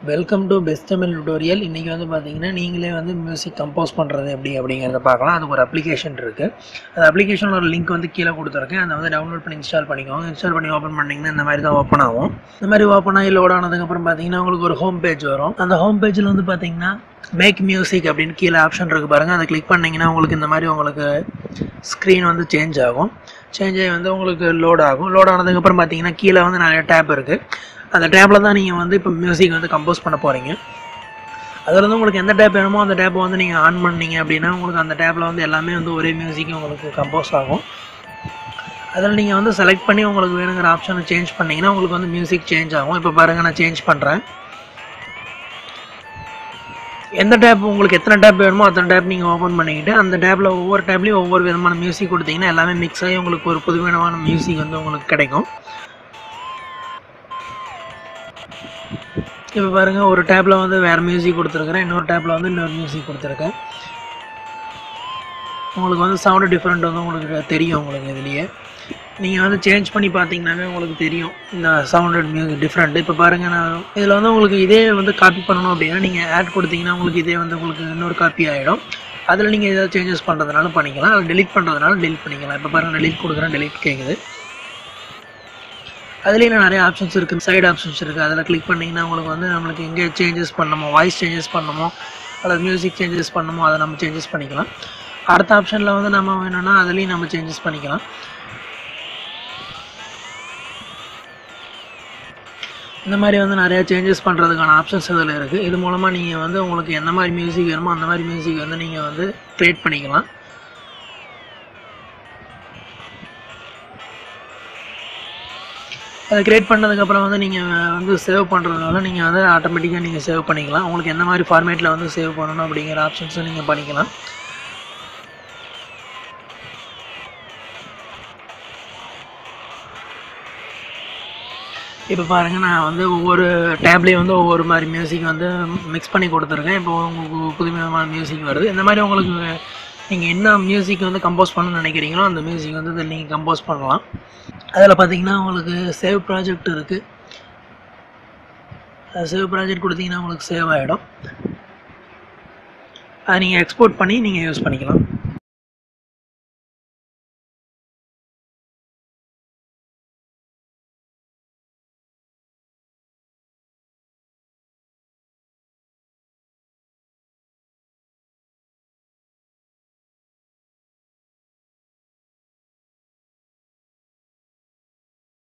welcome to best Tamil tutorial இன்றைக்கி வந்து பார்த்தீங்கன்னா நீங்களே வந்து மியூசிக் கம்போஸ் பண்ணுறது எப்படி அப்படிங்கிறத பார்க்கலாம் அதுக்கு ஒரு அப்ளிகேஷன் இருக்குது அந்த அப்ளிகேஷனோட லிங்க் வந்து கீழே கொடுத்துருக்கேன் அதை வந்து டவுன்லோட் பண்ணி இன்ஸ்டால் பண்ணிக்கோங்க இன்ஸ்டால் பண்ணி ஓப்பன் பண்ணிங்கன்னா இந்த மாதிரி தான் ஓப்பன் ஆகும் இந்த மாதிரி ஓப்பன் ஆகி லோட் ஆனதுக்கப்புறம் பார்த்தீங்கன்னா உங்களுக்கு ஒரு ஹோம் பேஜ் வரும் அந்த ஹோம் பேஜில் வந்து பார்த்தீங்கன்னா மேக் மியூசிக் அப்படின்னு கீழே ஆப்ஷன் இருக்குது பாருங்கள் அதை கிளிக் பண்ணிங்கன்னா உங்களுக்கு இந்த மாதிரி உங்களுக்கு ஸ்க்ரீன் வந்து சேஞ்ச் ஆகும் சேஞ்ச் ஆகி வந்து உங்களுக்கு லோட் ஆகும் லோட் ஆனதுக்கப்புறம் பார்த்தீங்கன்னா கீழே வந்து நிறைய டேப் இருக்குது அந்த டேப்பில் தான் நீங்கள் வந்து இப்போ மியூசிக் வந்து கம்போஸ் பண்ண போகிறீங்க அதில் வந்து உங்களுக்கு எந்த டேப் வேணுமோ அந்த டேப்பை வந்து நீங்கள் ஆன் பண்ணீங்க அப்படின்னா உங்களுக்கு அந்த டேப்பில் வந்து எல்லாமே வந்து ஒரே மியூசிக் உங்களுக்கு கம்போஸ் ஆகும் அதில் நீங்கள் வந்து செலக்ட் பண்ணி உங்களுக்கு வேணுங்கிற ஆப்ஷனை சேஞ்ச் பண்ணிங்கன்னா உங்களுக்கு வந்து மியூசிக் சேஞ்ச் ஆகும் இப்போ பாருங்கள் நான் சேஞ்ச் பண்ணுறேன் எந்த டேப் உங்களுக்கு எத்தனை டேப் வேணுமோ அத்தனை டேப் நீங்கள் ஓப்பன் பண்ணிக்கிட்டு அந்த டேப்பில் ஒவ்வொரு டேப்லேயும் ஒவ்வொரு விதமான மியூசிக் கொடுத்தீங்கன்னா எல்லாமே மிக்ஸ் ஆகி உங்களுக்கு ஒரு புதுவிதமான மியூசிக் வந்து உங்களுக்கு கிடைக்கும் இப்போ பாருங்கள் ஒரு டேப்பில் வந்து வேறு மியூசிக் கொடுத்துருக்குறேன் இன்னொரு டேப்பில் வந்து இன்னொரு மியூசிக் கொடுத்துருக்கேன் உங்களுக்கு வந்து சவுண்டு டிஃப்ரெண்ட் வந்து உங்களுக்கு தெரியும் உங்களுக்கு இதுலேயே நீங்கள் வந்து சேஞ்ச் பண்ணி பார்த்தீங்கன்னாவே உங்களுக்கு தெரியும் இந்த சவுண்டு மியூசிக் டிஃப்ரெண்ட் இப்போ பாருங்கள் நான் இதில் வந்து உங்களுக்கு இதே வந்து காப்பி பண்ணணும் அப்படின்னா நீங்கள் ஆட் கொடுத்தீங்கன்னா உங்களுக்கு இதே வந்து உங்களுக்கு இன்னொரு காப்பி ஆகிடும் அதில் நீங்கள் ஏதாவது சேஞ்சஸ் பண்ணுறதுனால பண்ணிக்கலாம் அதை டெலிட் பண்ணுறதுனால டெலிட் பண்ணிக்கலாம் இப்போ பாருங்கள் டெலிட் கொடுக்குறேன் டெலிட் கேட்குது அதுலேயும் நிறைய ஆப்ஷன்ஸ் இருக்குது சைடு ஆப்ஷன்ஸ் இருக்குது அதில் கிளிக் பண்ணிங்கன்னா உங்களுக்கு வந்து நம்மளுக்கு எங்கே சேஞ்சஸ் பண்ணணுமோ வாய்ஸ் சேஞ்சஸ் பண்ணணுமோ அல்லது மியூசிக் சேஞ்சஸ் பண்ணணுமோ அதை நம்ம சேஞ்சஸ் பண்ணிக்கலாம் அடுத்த ஆப்ஷனில் வந்து நம்ம வேணும்னா அதுலேயும் நம்ம சேஞ்சஸ் பண்ணிக்கலாம் இந்த மாதிரி வந்து நிறையா சேஞ்சஸ் பண்ணுறதுக்கான ஆப்ஷன்ஸ் இதில் இருக்குது இது மூலமாக நீங்கள் வந்து உங்களுக்கு எந்த மாதிரி மியூசிக் வேணுமோ அந்த மாதிரி மியூசிக் வந்து நீங்கள் வந்து க்ரியேட் பண்ணிக்கலாம் அதை க்ரியேட் பண்ணதுக்கப்புறம் வந்து நீங்கள் வந்து சேவ் பண்ணுறதுனால நீங்கள் வந்து ஆட்டோமேட்டிக்காக நீங்கள் சேவ் பண்ணிக்கலாம் உங்களுக்கு எந்த மாதிரி ஃபார்மேட்டில் வந்து சேவ் பண்ணணும் அப்படிங்கிற ஆப்ஷன்ஸும் நீங்கள் பண்ணிக்கலாம் இப்போ பாருங்கள் நான் வந்து ஒவ்வொரு டேப்லேயும் வந்து ஒவ்வொரு மாதிரி மியூசிக் வந்து மிக்ஸ் பண்ணி கொடுத்துருக்கேன் இப்போ உங்களுக்கு புதுவிதமான மியூசிக் வருது இந்த மாதிரி உங்களுக்கு நீங்கள் என்ன மியூசிக் வந்து கம்போஸ் பண்ணணும்னு நினைக்கிறீங்களோ அந்த மியூசிக் வந்து இதில் நீங்கள் கம்போஸ் பண்ணலாம் அதில் பார்த்தீங்கன்னா உங்களுக்கு சேவ் ப்ராஜெக்ட் இருக்குது சேவ் ப்ராஜெக்ட் கொடுத்தீங்கன்னா உங்களுக்கு சேவ் ஆகிடும் அதை நீங்கள் எக்ஸ்போர்ட் பண்ணி நீங்கள் யூஸ் பண்ணிக்கலாம்